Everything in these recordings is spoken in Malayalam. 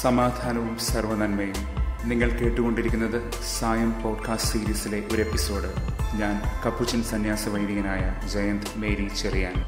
സമാധാനവും സർവനന്മയും നിങ്ങൾ കേട്ടുകൊണ്ടിരിക്കുന്നത് സായം പോഡ്കാസ്റ്റ് സീരീസിലെ ഒരു എപ്പിസോഡ് ഞാൻ കപ്പുച്ചൻ സന്യാസ വൈദികനായ ജയന്ത് മേരി ചെറിയാൻ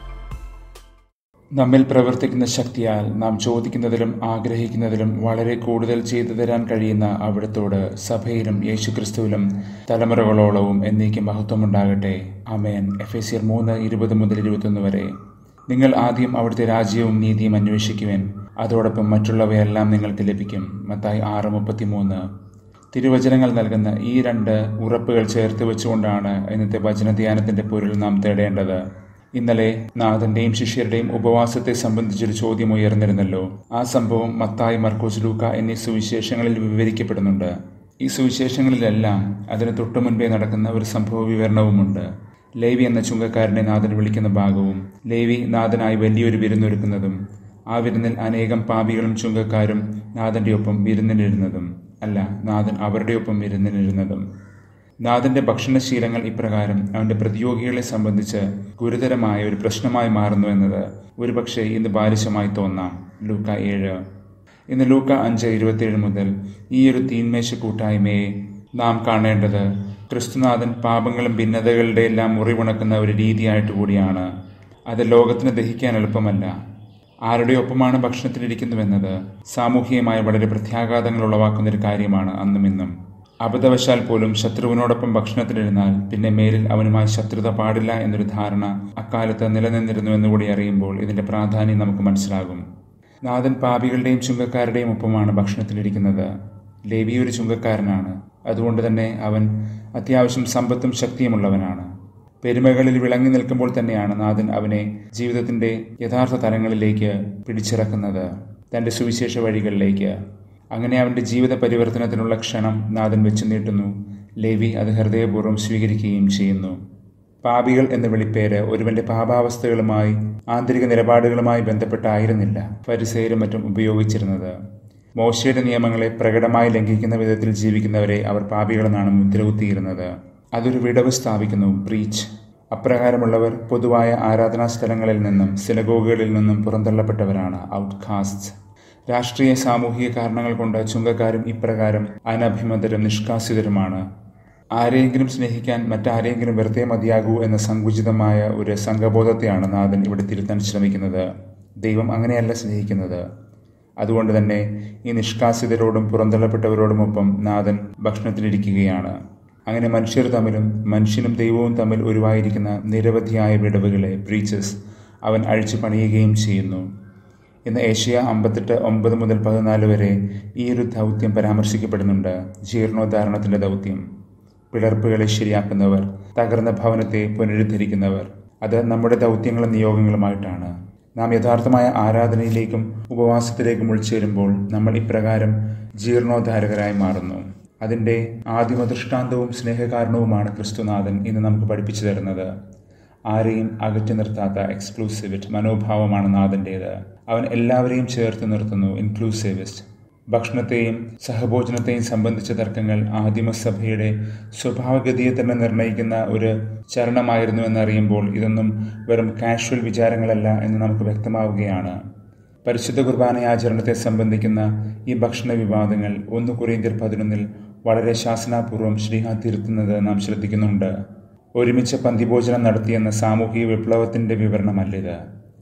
നമ്മിൽ പ്രവർത്തിക്കുന്ന ശക്തിയാൽ നാം ചോദിക്കുന്നതിലും ആഗ്രഹിക്കുന്നതിലും വളരെ കൂടുതൽ ചെയ്തു തരാൻ കഴിയുന്ന അവിടത്തോട് സഭയിലും യേശുക്രിസ്തുവിലും തലമുറകളോളവും എന്നേക്കും മഹത്വമുണ്ടാകട്ടെ അമേൻ എഫ് എ സിയർ മൂന്ന് ഇരുപത് മുതൽ ഇരുപത്തൊന്ന് വരെ നിങ്ങൾ ആദ്യം അവിടുത്തെ രാജ്യവും നീതിയും അന്വേഷിക്കുവാൻ അതോടൊപ്പം മറ്റുള്ളവയെല്ലാം നിങ്ങൾക്ക് ലഭിക്കും മത്തായി ആറ് മുപ്പത്തിമൂന്ന് തിരുവചനങ്ങൾ നൽകുന്ന ഈ രണ്ട് ഉറപ്പുകൾ ചേർത്ത് വെച്ചുകൊണ്ടാണ് ഇന്നത്തെ വചനധ്യാനത്തിന്റെ പൊരുൾ നാം തേടേണ്ടത് ഇന്നലെ നാഥന്റെയും ശിഷ്യരുടെയും ഉപവാസത്തെ സംബന്ധിച്ചൊരു ചോദ്യം ഉയർന്നിരുന്നല്ലോ ആ സംഭവം മത്തായി മർക്കോസ് ലൂക്ക എന്നീ സുവിശേഷങ്ങളിൽ വിവരിക്കപ്പെടുന്നുണ്ട് ഈ സുവിശേഷങ്ങളിലെല്ലാം അതിന് തൊട്ടു മുൻപേ നടക്കുന്ന ഒരു സംഭവ വിവരണവുമുണ്ട് ലേവി എന്ന ചുങ്കക്കാരനെ നാഥൻ വിളിക്കുന്ന ഭാഗവും ലേവി നാഥനായി വലിയൊരു വിരുന്നൊരുക്കുന്നതും ആ വിരുന്നിൽ അനേകം പാപികളും ചുങ്കക്കാരും നാഥന്റെ ഒപ്പം വിരുന്നിനിരുന്നതും അല്ല നാഥൻ അവരുടെ ഒപ്പം വിരുന്നിനിരുന്നതും നാഥന്റെ ഭക്ഷണശീലങ്ങൾ ഇപ്രകാരം അവന്റെ പ്രതിയോഗികളെ സംബന്ധിച്ച് ഗുരുതരമായ ഒരു പ്രശ്നമായി മാറുന്നു എന്നത് ഒരുപക്ഷെ ഇന്ന് ബാലിശമായി തോന്നാം ലൂക്ക ഏഴ് ഇന്ന് ലൂക്ക അഞ്ച് ഇരുപത്തിയേഴ് മുതൽ ഈ ഒരു തീന്മേശ കൂട്ടായ്മയെ നാം കാണേണ്ടത് ക്രിസ്തുനാഥൻ പാപങ്ങളും ഭിന്നതകളുടെ എല്ലാം മുറിവുണക്കുന്ന ഒരു രീതിയായിട്ട് കൂടിയാണ് അത് ലോകത്തിന് ദഹിക്കാൻ എളുപ്പമല്ല ആരുടെ ഒപ്പമാണ് ഭക്ഷണത്തിലിരിക്കുന്നുവെന്നത് സാമൂഹികമായി വളരെ പ്രത്യാഘാതങ്ങൾ ഉളവാക്കുന്ന ഒരു കാര്യമാണ് അന്നും ഇന്നും അബദ്ധവശാൽ പോലും ശത്രുവിനോടൊപ്പം ഭക്ഷണത്തിലിരുന്നാൽ പിന്നെ മേലിൽ അവനുമായി ശത്രുത പാടില്ല എന്നൊരു ധാരണ അക്കാലത്ത് നിലനിന്നിരുന്നു എന്നുകൂടി അറിയുമ്പോൾ ഇതിന്റെ പ്രാധാന്യം നമുക്ക് മനസ്സിലാകും നാഥൻ പാപികളുടെയും ചുങ്കക്കാരുടെയും ഒപ്പമാണ് ഭക്ഷണത്തിലിരിക്കുന്നത് ലേവി ഒരു ചുങ്കക്കാരനാണ് അതുകൊണ്ട് തന്നെ അവൻ അത്യാവശ്യം സമ്പത്തും ശക്തിയുമുള്ളവനാണ് പെരുമകളിൽ വിളങ്ങി നിൽക്കുമ്പോൾ തന്നെയാണ് നാഥൻ അവനെ ജീവിതത്തിന്റെ യഥാർത്ഥ തലങ്ങളിലേക്ക് പിടിച്ചിറക്കുന്നത് തന്റെ സുവിശേഷ വഴികളിലേക്ക് അങ്ങനെ അവന്റെ ജീവിത പരിവർത്തനത്തിനുള്ള ക്ഷണം നാഥൻ വെച്ചു നീട്ടുന്നു ലേവി അത് ഹൃദയപൂർവ്വം സ്വീകരിക്കുകയും ചെയ്യുന്നു പാപികൾ എന്ന വിളിപ്പേര് ഒരുവന്റെ പാപാവസ്ഥകളുമായി ആന്തരിക നിലപാടുകളുമായി ബന്ധപ്പെട്ടായിരുന്നില്ല പരിസേരും മറ്റും ഉപയോഗിച്ചിരുന്നത് മോശയുടെ നിയമങ്ങളെ പ്രകടമായി ലംഘിക്കുന്ന വിധത്തിൽ ജീവിക്കുന്നവരെ അവർ പാപികളെന്നാണ് മുദ്രകുത്തിയിരുന്നത് അതൊരു വിടവ് സ്ഥാപിക്കുന്നു ബ്രീച്ച് അപ്രകാരമുള്ളവർ പൊതുവായ ആരാധനാ സ്ഥലങ്ങളിൽ നിന്നും സിലഗോഗുകളിൽ നിന്നും പുറന്തള്ളപ്പെട്ടവരാണ് ഔട്ട്കാസ്റ്റ് രാഷ്ട്രീയ സാമൂഹിക കാരണങ്ങൾ കൊണ്ട് ചുങ്കക്കാരും ഇപ്രകാരം അനഭിമതരും നിഷ്കാസിതരുമാണ് ആരെയെങ്കിലും സ്നേഹിക്കാൻ മറ്റാരെയെങ്കിലും വെറുതെ മതിയാകൂ എന്ന സങ്കുചിതമായ ഒരു സംഘബോധത്തെയാണ് നാഥൻ ഇവിടെ തിരുത്താൻ ശ്രമിക്കുന്നത് ദൈവം അങ്ങനെയല്ല സ്നേഹിക്കുന്നത് അതുകൊണ്ട് തന്നെ ഈ നിഷ്കാസിതരോടും പുറന്തള്ളപ്പെട്ടവരോടുമൊപ്പം നാഥൻ ഭക്ഷണത്തിലിരിക്കുകയാണ് അങ്ങനെ മനുഷ്യർ തമ്മിലും മനുഷ്യനും ദൈവവും തമ്മിൽ ഉരുവായിരിക്കുന്ന നിരവധിയായ വിടവുകളെ ബ്രീച്ചസ് അവൻ അഴിച്ചു പണിയുകയും ചെയ്യുന്നു ഇന്ന് ഏഷ്യ അമ്പത്തെട്ട് ഒമ്പത് മുതൽ പതിനാല് വരെ ഈ ഒരു ദൗത്യം പരാമർശിക്കപ്പെടുന്നുണ്ട് ജീർണോദ്ധാരണത്തിന്റെ ദൗത്യം പിളർപ്പുകളെ ശരിയാക്കുന്നവർ തകർന്ന ഭവനത്തെ പുനരുദ്ധരിക്കുന്നവർ അത് നമ്മുടെ ദൗത്യങ്ങളും നിയോഗങ്ങളുമായിട്ടാണ് നാം യഥാർത്ഥമായ ആരാധനയിലേക്കും ഉപവാസത്തിലേക്കും ഉൾച്ചേരുമ്പോൾ നമ്മൾ ഇപ്രകാരം ജീർണോദ്ധാരകരായി മാറുന്നു അതിൻ്റെ ആദിമ ദൃഷ്ടാന്തവും സ്നേഹകാരണവുമാണ് ക്രിസ്തുനാഥൻ ഇന്ന് നമുക്ക് പഠിപ്പിച്ചു തരുന്നത് ആരെയും അകറ്റി നിർത്താത്ത എക്സ്ക്ലൂസിവിറ്റ് മനോഭാവമാണ് നാഥൻ്റേത് അവൻ എല്ലാവരെയും ചേർത്ത് നിർത്തുന്നു ഇൻക്ലൂസിവിസ്റ്റ് ഭക്ഷണത്തെയും സഹഭോജനത്തെയും സംബന്ധിച്ച തർക്കങ്ങൾ ആദിമസഭയുടെ സ്വഭാവഗതിയെ തന്നെ നിർണ്ണയിക്കുന്ന ഒരു ചരണമായിരുന്നു എന്നറിയുമ്പോൾ ഇതൊന്നും വെറും കാഷ്വൽ വിചാരങ്ങളല്ല എന്ന് നമുക്ക് വ്യക്തമാവുകയാണ് പരിശുദ്ധ കുർബാനയാചരണത്തെ സംബന്ധിക്കുന്ന ഈ ഭക്ഷണ വിവാദങ്ങൾ ഒന്ന് കുറേന്ത്യർ പതിനൊന്നിൽ വളരെ ശാസനാപൂർവം ശ്രീഹ തിരുത്തുന്നത് നാം ശ്രദ്ധിക്കുന്നുണ്ട് ഒരുമിച്ച് പന്തിഭോജനം നടത്തിയെന്ന സാമൂഹിക വിപ്ലവത്തിന്റെ വിവരണമല്ലിത്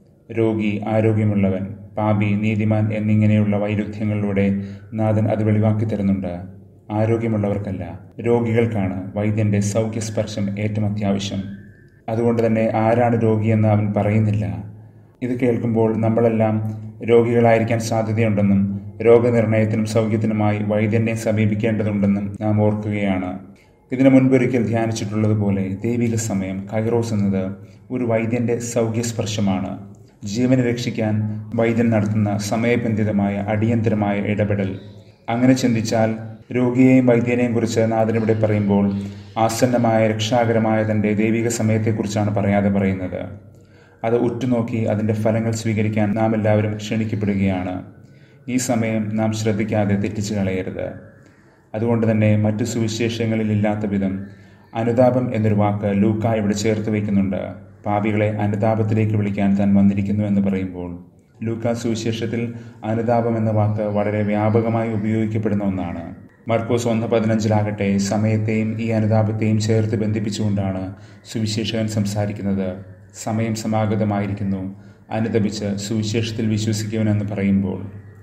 രോഗി ആരോഗ്യമുള്ളവൻ പാപി നീതിമാൻ എന്നിങ്ങനെയുള്ള വൈരുദ്ധ്യങ്ങളിലൂടെ നാഥൻ അത് വെളിവാക്കി തരുന്നുണ്ട് ആരോഗ്യമുള്ളവർക്കല്ല രോഗികൾക്കാണ് വൈദ്യന്റെ സൗഖ്യസ്പർശം ഏറ്റവും അത്യാവശ്യം അതുകൊണ്ട് തന്നെ ആരാണ് രോഗിയെന്ന് അവൻ പറയുന്നില്ല ഇത് കേൾക്കുമ്പോൾ നമ്മളെല്ലാം രോഗികളായിരിക്കാൻ സാധ്യതയുണ്ടെന്നും രോഗനിർണയത്തിനും സൗഖ്യത്തിനുമായി വൈദ്യനെ സമീപിക്കേണ്ടതുണ്ടെന്നും നാം ഓർക്കുകയാണ് ഇതിനു മുൻപൊരിക്കൽ ധ്യാനിച്ചിട്ടുള്ളതുപോലെ ദൈവിക സമയം കൈറോസ് എന്നത് ഒരു വൈദ്യന്റെ സൗഖ്യസ്പർശമാണ് ജീവനെ രക്ഷിക്കാൻ വൈദ്യൻ നടത്തുന്ന സമയബന്ധിതമായ അടിയന്തരമായ ഇടപെടൽ അങ്ങനെ ചിന്തിച്ചാൽ രോഗിയെയും വൈദ്യനെയും കുറിച്ച് നാഥനിവിടെ പറയുമ്പോൾ ആസന്നമായ രക്ഷാകരമായ തന്റെ ദൈവിക സമയത്തെക്കുറിച്ചാണ് പറയാതെ പറയുന്നത് അത് ഉറ്റുനോക്കി അതിന്റെ ഫലങ്ങൾ സ്വീകരിക്കാൻ നാം എല്ലാവരും ക്ഷണിക്കപ്പെടുകയാണ് ഈ സമയം നാം ശ്രദ്ധിക്കാതെ തെറ്റിച്ചു കളയരുത് അതുകൊണ്ട് തന്നെ മറ്റു സുവിശേഷങ്ങളിൽ ഇല്ലാത്ത വിധം അനുതാപം എന്നൊരു വാക്ക് ലൂക്ക ഇവിടെ ചേർത്ത് വയ്ക്കുന്നുണ്ട് പാപികളെ അനുതാപത്തിലേക്ക് വിളിക്കാൻ താൻ വന്നിരിക്കുന്നു എന്ന് പറയുമ്പോൾ ലൂക്കാ സുവിശേഷത്തിൽ അനുതാപം എന്ന വാക്ക് വളരെ വ്യാപകമായി ഉപയോഗിക്കപ്പെടുന്ന ഒന്നാണ് മർക്കോസ് ഒന്ന് പതിനഞ്ചിലാകട്ടെ സമയത്തെയും ഈ അനുതാപത്തെയും ചേർത്ത് ബന്ധിപ്പിച്ചുകൊണ്ടാണ് സുവിശേഷകൻ സംസാരിക്കുന്നത് സമയം സമാഗതമായിരിക്കുന്നു അനുതപിച്ച് സുവിശേഷത്തിൽ വിശ്വസിക്കുവനെന്ന് പറയുമ്പോൾ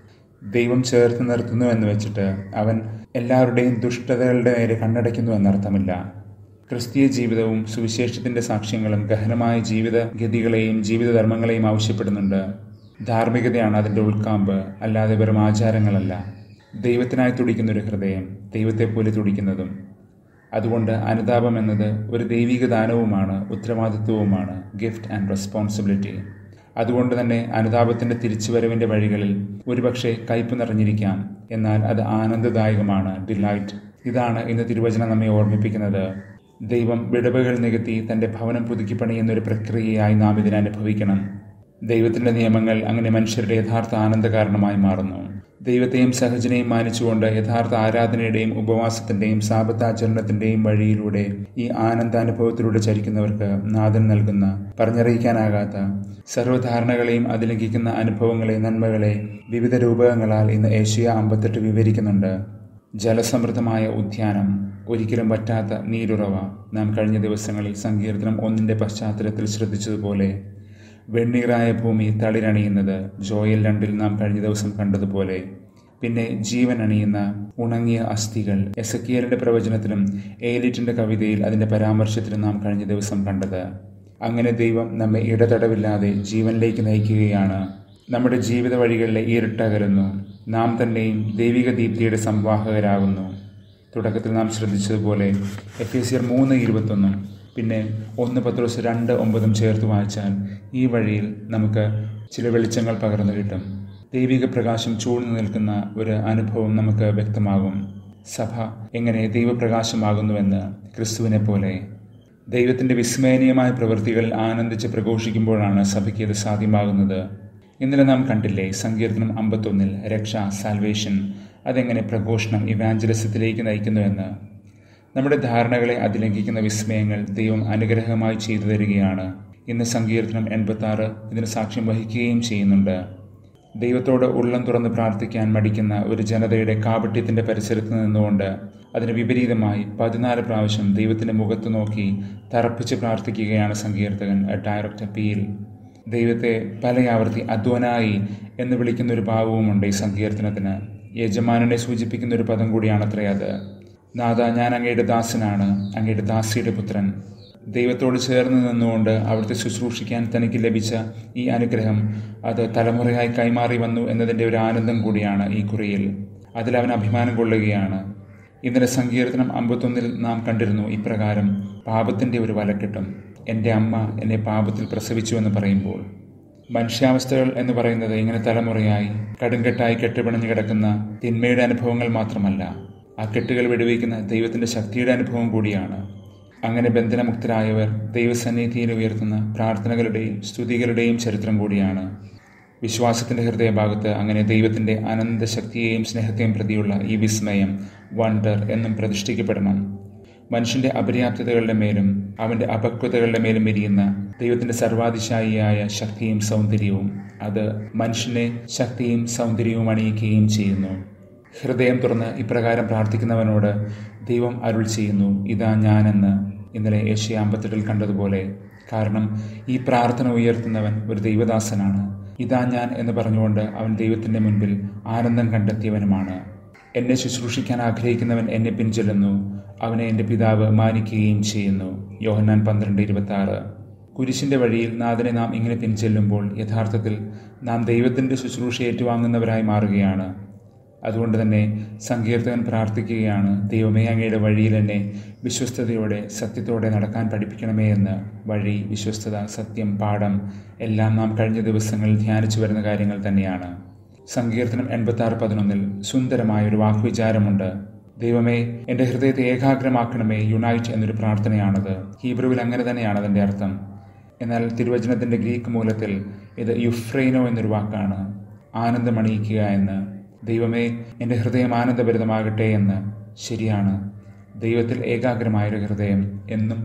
ദൈവം ചേർത്ത് നിർത്തുന്നു എന്ന് വെച്ചിട്ട് അവൻ എല്ലാവരുടെയും ദുഷ്ടതകളുടെ നേരെ കണ്ണടയ്ക്കുന്നു എന്നർത്ഥമില്ല ക്രിസ്തീയ ജീവിതവും സുവിശേഷത്തിന്റെ സാക്ഷ്യങ്ങളും ഗഹനമായ ജീവിത ഗതികളെയും ജീവിതധർമ്മങ്ങളെയും ആവശ്യപ്പെടുന്നുണ്ട് ധാർമ്മികതയാണ് അതിൻ്റെ ഉൾക്കാമ്പ് അല്ലാതെ വെറും ആചാരങ്ങളല്ല ദൈവത്തിനായി തുടിക്കുന്ന ഒരു ഹൃദയം ദൈവത്തെപ്പോലെ തുടിക്കുന്നതും അതുകൊണ്ട് അനുതാപം എന്നത് ഒരു ദൈവിക ദാനവുമാണ് ഉത്തരവാദിത്വവുമാണ് ഗിഫ്റ്റ് ആൻഡ് റെസ്പോൺസിബിലിറ്റി അതുകൊണ്ട് തന്നെ അനുതാപത്തിന്റെ തിരിച്ചുവരവിന്റെ വഴികളിൽ ഒരുപക്ഷെ കയ്പ് നിറഞ്ഞിരിക്കാം എന്നാൽ അത് ആനന്ദദായകമാണ് ഡിലൈറ്റ് ഇതാണ് ഇന്ന് തിരുവചനം നമ്മെ ഓർമ്മിപ്പിക്കുന്നത് ദൈവം വിടവുകൾ നികത്തി തന്റെ ഭവനം പുതുക്കി പണിയുന്ന ഒരു പ്രക്രിയയായി നാം ഇതിനെ അനുഭവിക്കണം ദൈവത്തിന്റെ നിയമങ്ങൾ അങ്ങനെ മനുഷ്യരുടെ യഥാർത്ഥ ആനന്ദ കാരണമായി മാറുന്നു ദൈവത്തെയും സഹജനെയും മാനിച്ചുകൊണ്ട് യഥാർത്ഥ ആരാധനയുടെയും ഉപവാസത്തിന്റെയും സാപത്താചരണത്തിന്റെയും വഴിയിലൂടെ ഈ ആനന്ദാനുഭവത്തിലൂടെ ചരിക്കുന്നവർക്ക് നാഥൻ നൽകുന്ന പറഞ്ഞറിയിക്കാനാകാത്ത സർവ്വധാരണകളെയും അതിലംഘിക്കുന്ന അനുഭവങ്ങളെ നന്മകളെ വിവിധ രൂപകങ്ങളാൽ ഇന്ന് ഏഷ്യ അമ്പത്തെട്ട് വിവരിക്കുന്നുണ്ട് ജലസമൃദ്ധമായ ഉദ്യാനം ഒരിക്കലും പറ്റാത്ത നീരുറവ നാം കഴിഞ്ഞ ദിവസങ്ങളിൽ സങ്കീർത്തനം ഒന്നിന്റെ പശ്ചാത്തലത്തിൽ ശ്രദ്ധിച്ചതുപോലെ വെണ്ണീറായ ഭൂമി തളിരണിയുന്നത് ജോയൽ രണ്ടിൽ നാം കഴിഞ്ഞ ദിവസം കണ്ടതുപോലെ പിന്നെ ജീവൻ അണിയുന്ന ഉണങ്ങിയ അസ്ഥികൾ എസക്കിയലിന്റെ പ്രവചനത്തിലും ഏലിറ്റിന്റെ കവിതയിൽ അതിന്റെ പരാമർശത്തിലും നാം കഴിഞ്ഞ ദിവസം കണ്ടത് അങ്ങനെ ദൈവം നമ്മെ ഇടതടവില്ലാതെ ജീവനിലേക്ക് നയിക്കുകയാണ് നമ്മുടെ ജീവിത വഴികളിലെ ഇരുട്ടകരുന്നു നാം തന്നെയും ദൈവിക ദീപ്തിയുടെ സംവാഹകരാകുന്നു തുടക്കത്തിൽ നാം ശ്രദ്ധിച്ചതുപോലെ എഫ് എസ് സിയർ മൂന്ന് ഇരുപത്തൊന്നും പിന്നെ ഒന്ന് പത്രോസ് രണ്ട് ഒമ്പതും ചേർത്ത് വായിച്ചാൽ ഈ വഴിയിൽ നമുക്ക് ചില വെളിച്ചങ്ങൾ പകർന്നു കിട്ടും ദൈവിക പ്രകാശം ചൂഴ്ന്നു നിൽക്കുന്ന ഒരു അനുഭവം നമുക്ക് വ്യക്തമാകും സഭ എങ്ങനെ ദൈവപ്രകാശമാകുന്നുവെന്ന് ക്രിസ്തുവിനെ പോലെ ദൈവത്തിന്റെ വിസ്മയനീയമായ പ്രവൃത്തികൾ ആനന്ദിച്ച് പ്രഘോഷിക്കുമ്പോഴാണ് സഭയ്ക്ക് ഇത് സാധ്യമാകുന്നത് ഇന്നലെ നാം കണ്ടില്ലേ സങ്കീർത്തനം അമ്പത്തൊന്നിൽ രക്ഷ സാൽവേഷൻ അതെങ്ങനെ പ്രഘോഷണം ഇവാഞ്ചലിസത്തിലേക്ക് നയിക്കുന്നുവെന്ന് നമ്മുടെ ധാരണകളെ അതിലംഘിക്കുന്ന വിസ്മയങ്ങൾ ദൈവം അനുഗ്രഹമായി ചെയ്തു തരികയാണ് ഇന്ന് സങ്കീർത്തനം എൺപത്തി ആറ് ഇതിന് സാക്ഷ്യം വഹിക്കുകയും ചെയ്യുന്നുണ്ട് ദൈവത്തോട് ഉള്ളം തുറന്ന് പ്രാർത്ഥിക്കാൻ മടിക്കുന്ന ഒരു ജനതയുടെ കാപട്യത്തിന്റെ പരിസരത്ത് നിന്നുകൊണ്ട് അതിന് വിപരീതമായി പതിനാല് പ്രാവശ്യം ദൈവത്തിന്റെ മുഖത്ത് നോക്കി തറപ്പിച്ച് പ്രാർത്ഥിക്കുകയാണ് സങ്കീർത്തകൻ എ ഡയറക്റ്റ് അപ്പീൽ ദൈവത്തെ പലയാവർത്തി അധ്വനായി എന്ന് വിളിക്കുന്ന ഒരു ഭാവവുമുണ്ട് ഈ സങ്കീർത്തനത്തിന് യജമാനനെ സൂചിപ്പിക്കുന്ന ഒരു പദം കൂടിയാണത്രേ അത് നാഥ ഞാൻ അങ്ങയുടെ ദാസനാണ് അങ്ങയുടെ ദാസിയുടെ പുത്രൻ ദൈവത്തോട് ചേർന്ന് നിന്നുകൊണ്ട് അവിടുത്തെ ശുശ്രൂഷിക്കാൻ തനിക്ക് ലഭിച്ച ഈ അനുഗ്രഹം അത് തലമുറയായി കൈമാറി വന്നു എന്നതിൻ്റെ ഒരു ആനന്ദം കൂടിയാണ് ഈ കുറിയിൽ അതിൽ അവൻ അഭിമാനം കൊള്ളുകയാണ് ഇന്നലെ സങ്കീർത്തനം അമ്പത്തൊന്നിൽ നാം കണ്ടിരുന്നു ഇപ്രകാരം പാപത്തിൻ്റെ ഒരു വലക്കെട്ടും എൻ്റെ അമ്മ എന്നെ പാപത്തിൽ പ്രസവിച്ചു എന്ന് പറയുമ്പോൾ മനുഷ്യാവസ്ഥകൾ എന്ന് പറയുന്നത് ഇങ്ങനെ തലമുറയായി കടുങ്കെട്ടായി കെട്ടുപിണഞ്ഞു കിടക്കുന്ന തിന്മയുടെ അനുഭവങ്ങൾ മാത്രമല്ല ആ കെട്ടുകൾ വെടിവെക്കുന്ന ദൈവത്തിന്റെ ശക്തിയുടെ അനുഭവം കൂടിയാണ് അങ്ങനെ ബന്ധനമുക്തരായവർ ദൈവസന്നിധിയിൽ ഉയർത്തുന്ന പ്രാർത്ഥനകളുടെയും സ്തുതികളുടെയും ചരിത്രം കൂടിയാണ് വിശ്വാസത്തിന്റെ ഹൃദയഭാഗത്ത് അങ്ങനെ ദൈവത്തിന്റെ അനന്ത ശക്തിയെയും സ്നേഹത്തെയും പ്രതിയുള്ള ഈ വിസ്മയം വണ്ടർ എന്നും പ്രതിഷ്ഠിക്കപ്പെടണം മനുഷ്യന്റെ അപര്യാപ്തതകളുടെ മേലും അവന്റെ അപക്വതകളുടെ മേലും എരിയുന്ന ദൈവത്തിന്റെ സർവാതിശായിയായ ശക്തിയും സൗന്ദര്യവും അത് മനുഷ്യനെ ശക്തിയും സൗന്ദര്യവും അണിയിക്കുകയും ചെയ്യുന്നു ഹൃദയം തുറന്ന് ഇപ്രകാരം പ്രാർത്ഥിക്കുന്നവനോട് ദൈവം അരുൾ ചെയ്യുന്നു ഇതാ ഞാനെന്ന് ഇന്നലെ ഏഷ്യ അമ്പത്തെട്ടിൽ കണ്ടതുപോലെ കാരണം ഈ പ്രാർത്ഥന ഉയർത്തുന്നവൻ ഒരു ദൈവദാസനാണ് ഇതാ ഞാൻ എന്ന് പറഞ്ഞുകൊണ്ട് അവൻ ദൈവത്തിന്റെ മുൻപിൽ ആനന്ദം കണ്ടെത്തിയവനുമാണ് എന്നെ ശുശ്രൂഷിക്കാൻ ആഗ്രഹിക്കുന്നവൻ എന്നെ പിൻചെല്ലുന്നു അവനെ എൻ്റെ പിതാവ് മാനിക്കുകയും ചെയ്യുന്നു യോഹന്നാൻ പന്ത്രണ്ട് ഇരുപത്തി ആറ് കുരിശിന്റെ വഴിയിൽ നാഥനെ നാം ഇങ്ങനെ പിൻചെല്ലുമ്പോൾ യഥാർത്ഥത്തിൽ നാം ദൈവത്തിന്റെ ശുശ്രൂഷ ഏറ്റുവാങ്ങുന്നവരായി മാറുകയാണ് അതുകൊണ്ട് തന്നെ സങ്കീർത്തകൻ പ്രാർത്ഥിക്കുകയാണ് ദൈവമേ അങ്ങയുടെ വഴിയിൽ എന്നെ വിശ്വസ്തയോടെ സത്യത്തോടെ നടക്കാൻ പഠിപ്പിക്കണമേ എന്ന് വഴി വിശ്വസ്തത സത്യം പാഠം എല്ലാം നാം കഴിഞ്ഞ ദിവസങ്ങളിൽ ധ്യാനിച്ചു വരുന്ന കാര്യങ്ങൾ തന്നെയാണ് സങ്കീർത്തനം എൺപത്തി ആറ് പതിനൊന്നിൽ സുന്ദരമായ ഒരു വാക്വിചാരമുണ്ട് ദൈവമേ എൻ്റെ ഹൃദയത്തെ ഏകാഗ്രമാക്കണമേ യുണൈറ്റ് എന്നൊരു പ്രാർത്ഥനയാണത് ഹീബ്രുവിൽ അങ്ങനെ തന്നെയാണ് അതിൻ്റെ അർത്ഥം എന്നാൽ തിരുവചനത്തിൻ്റെ ഗ്രീക്ക് മൂലത്തിൽ ഇത് യുഫ്രൈനോ എന്നൊരു വാക്കാണ് ആനന്ദമണിയിക്കുക എന്ന് ദൈവമേ എൻ്റെ ഹൃദയം ആനന്ദഭരിതമാകട്ടെ എന്ന് ശരിയാണ് ദൈവത്തിൽ ഏകാഗ്രമായൊരു ഹൃദയം എന്നും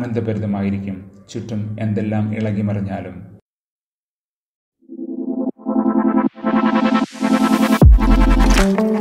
ആനന്ദഭരിതമായിരിക്കും ചുറ്റും എന്തെല്ലാം ഇളകിമറിഞ്ഞാലും thank you